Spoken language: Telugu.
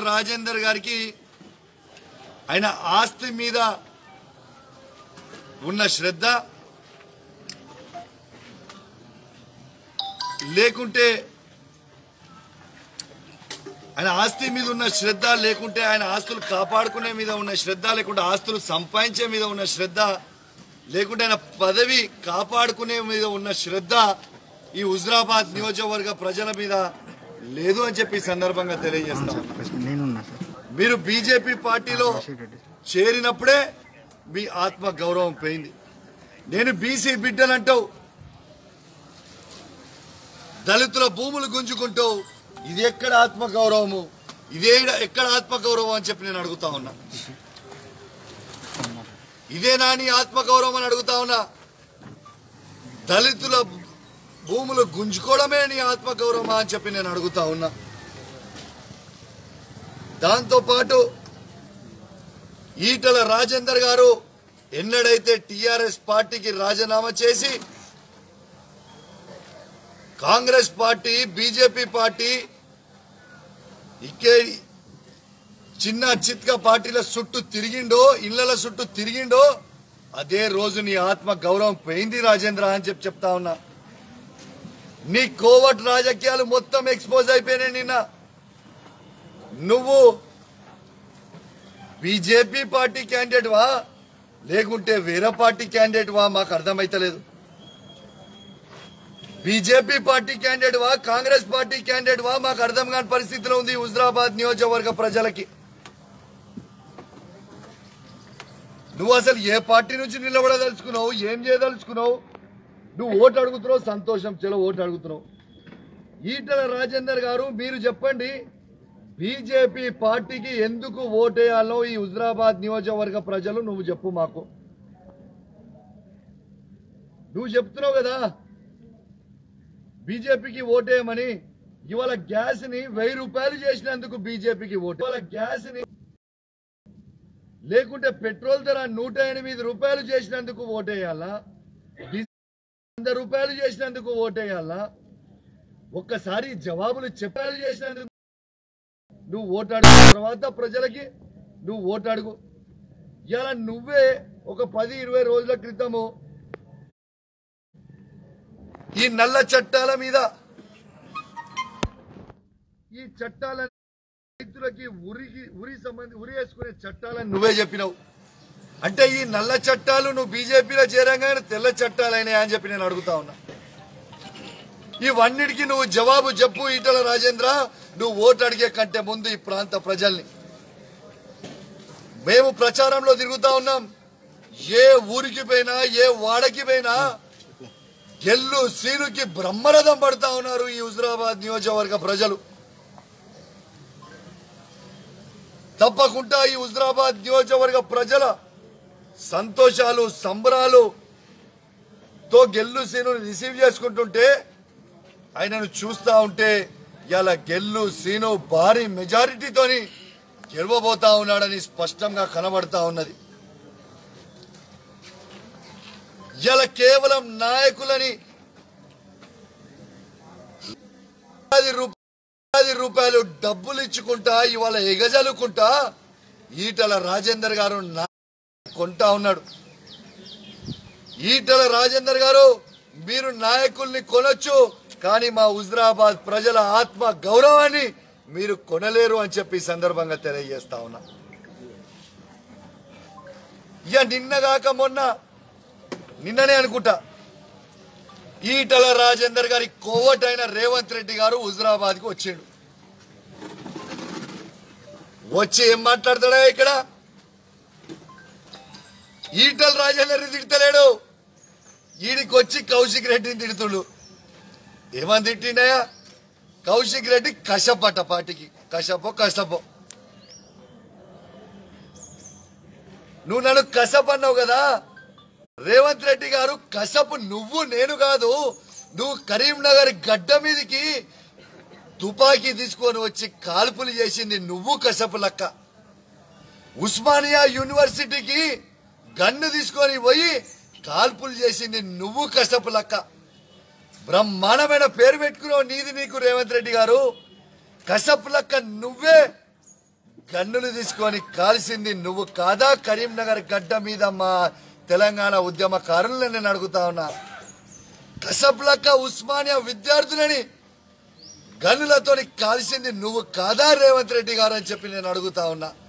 రాజేందర్ గారికి ఆయన ఆస్తి మీద ఉన్న శ్రద్ధ లేకుంటే ఆయన ఆస్తి మీద ఉన్న శ్రద్ధ లేకుంటే ఆయన ఆస్తులు కాపాడుకునే మీద ఉన్న శ్రద్ధ లేకుంటే ఆస్తులు సంపాదించే మీద ఉన్న శ్రద్ధ లేకుంటే ఆయన పదవి కాపాడుకునే మీద ఉన్న శ్రద్ధ ఈ హుజరాబాద్ నియోజకవర్గ ప్రజల మీద లేదు అని చెప్పి ఈ సందర్భంగా తెలియజేస్తాం నేనున్నా సార్ మీరు బీజేపీ పార్టీలో రాజశేఖర్ రెడ్డి సార్. చేరినప్పుడే మీ ఆత్మ గౌరవం పోయింది నేను బీసీ బిడ్డనంటావు దళితుల భూములు గుంజుకుంటావు ఇది ఎక్కడ ఆత్మ గౌరవము ఇదే ఎక్కడ ఆత్మ గౌరవం అని చెప్పి నేను అడుగుతా ఉన్నా ఇదే నాని ఆత్మ గౌరవం అని అడుగుతా ఉన్నా దళితుల భూములు గుంజుకోవడమే నీ ఆత్మ గౌరవమా అని చెప్పి నేను అడుగుతా ఉన్నా దాంతో పాటు ఈటల రాజేందర్ గారు ఎన్నడైతే టిఆర్ఎస్ పార్టీకి రాజీనామా చేసి కాంగ్రెస్ పార్టీ బీజేపీ పార్టీ ఇకే చిన్న చిత్క పార్టీల చుట్టూ తిరిగిండో ఇళ్ల చుట్టూ తిరిగిండో అదే రోజు నీ ఆత్మ గౌరవం పోయింది రాజేంద్ర అని చెప్పి చెప్తా ఉన్నా నీ కోవట్ రాజకీయాలు మొత్తం ఎక్స్పోజ్ అయిపోయినాయి నిన్న నువ్వు బీజేపీ పార్టీ క్యాండిడేట్ వా లేకుంటే వేరే పార్టీ క్యాండిడేట్ వా మాకు అర్థమైతలేదు బీజేపీ పార్టీ క్యాండిడేట్ వా కాంగ్రెస్ పార్టీ క్యాండిడేట్ వా మాకు అర్థం కాని పరిస్థితిలో ఉంది హుజరాబాద్ నియోజకవర్గ ప్రజలకి నువ్వు అసలు ఏ పార్టీ నుంచి నిలబడదలుచుకున్నావు ఏం చేయదలుచుకున్నావు నువ్వు ఓటు అడుగుతున్నావు సంతోషం చలో ఓటు అడుగుతున్నావు ఈటల రాజేందర్ గారు మీరు చెప్పండి బీజేపీ పార్టీకి ఎందుకు ఓటేయాలో ఈ హుజరాబాద్ నియోజకవర్గ ప్రజలు నువ్వు చెప్పు మాకు నువ్వు చెప్తున్నావు కదా బీజేపీకి ఓటేయమని ఇవాళ గ్యాస్ ని వెయ్యి రూపాయలు చేసినందుకు బీజేపీకి ఓటు ఇవాళ గ్యాస్ ని లేకుంటే పెట్రోల్ ధర నూట ఎనిమిది రూపాయలు చేసినందుకు ఓటేయాలా డీజిల్ వంద రూపాయలు చేసినందుకు ఓటేయాలా ఒక్కసారి జవాబులు చెప్పాలి చేసినందుకు నువ్వు ఓటాడు తర్వాత ప్రజలకి నువ్వు ఓటాడుగు ఇలా నువ్వే ఒక పది ఇరవై రోజుల క్రితము ఈ నల్ల చట్టాల మీద ఈ చట్టాల రైతులకి ఉరికి ఉరి సంబంధి ఉరి వేసుకునే చట్టాలని నువ్వే చెప్పినావు అంటే ఈ నల్ల చట్టాలు నువ్వు బీజేపీలో చేరంగానే తెల్ల చట్టాలైనాయి అని చెప్పి నేను అడుగుతా ఉన్నా ఇవన్నిటికీ నువ్వు జవాబు చెప్పు ఈటల రాజేంద్ర నువ్వు ఓటు అడిగే కంటే ముందు ఈ ప్రాంత ప్రజల్ని మేము ప్రచారంలో తిరుగుతా ఉన్నాం ఏ ఊరికి పోయినా ఏ వాడకి పోయినా గెల్లు శ్రీనుకి బ్రహ్మరథం పడతా ఉన్నారు ఈ హుజరాబాద్ నియోజకవర్గ ప్రజలు తప్పకుండా ఈ హుజరాబాద్ నియోజకవర్గ ప్రజల సంతోషాలు సంబరాలు తో గెల్లు శ్రీను రిసీవ్ చేసుకుంటుంటే ఆయనను చూస్తా ఉంటే ఇలా గెల్లు శ్రీను భారీ మెజారిటీతోని గెలవబోతా ఉన్నాడని స్పష్టంగా కనబడతా ఉన్నది ఇలా కేవలం నాయకులని పది రూపాయలు పది రూపాయలు డబ్బులు ఇచ్చుకుంటా ఇవాళ ఎగజలుకుంటా ఈటల రాజేందర్ గారు నా కొంటా ఉన్నాడు ఈటల రాజేందర్ గారు మీరు నాయకుల్ని కొనొచ్చు కానీ మా హుజరాబాద్ ప్రజల ఆత్మ గౌరవాన్ని మీరు కొనలేరు అని చెప్పి ఈ సందర్భంగా తెలియజేస్తా ఉన్నా ఇక నిన్నగాక మొన్న నిన్ననే అనుకుంటా ఈటల రాజేందర్ గారి కోవటైన రేవంత్ రెడ్డి గారు హుజరాబాద్ కి వచ్చిండు వచ్చి ఏం మాట్లాడతాడా ఇక్కడ ఈటల రాజేందర్ తిడతలేడు ఈడికి వచ్చి కౌశిక్ రెడ్డిని తిడుతుడు ఏమని తిట్టిండయా కౌశిక్ రెడ్డి కషపట పాటికి కషపో కషపో నువ్వు నన్ను కసప్ అన్నావు కదా రేవంత్ రెడ్డి గారు కసపు నువ్వు నేను కాదు నువ్వు కరీంనగర్ గడ్డ మీదకి తుపాకీ తీసుకొని వచ్చి కాల్పులు చేసింది నువ్వు కసపు లక్క ఉస్మానియా యూనివర్సిటీకి గన్ను తీసుకొని పోయి కాల్పులు చేసింది నువ్వు కసపు లక్క బ్రహ్మాండమైన పేరు పెట్టుకున్నావు నీది నీకు రేవంత్ రెడ్డి గారు కసపు లక్క నువ్వే గన్నులు తీసుకొని కాల్సింది నువ్వు కాదా కరీంనగర్ గడ్డ మీద మా తెలంగాణ ఉద్యమకారులను నేను అడుగుతా ఉన్నా కసబ్లక్క ఉస్మానియా విద్యార్థులని గన్నులతోని కాల్సింది నువ్వు కాదా రేవంత్ రెడ్డి గారు అని చెప్పి నేను అడుగుతా ఉన్నా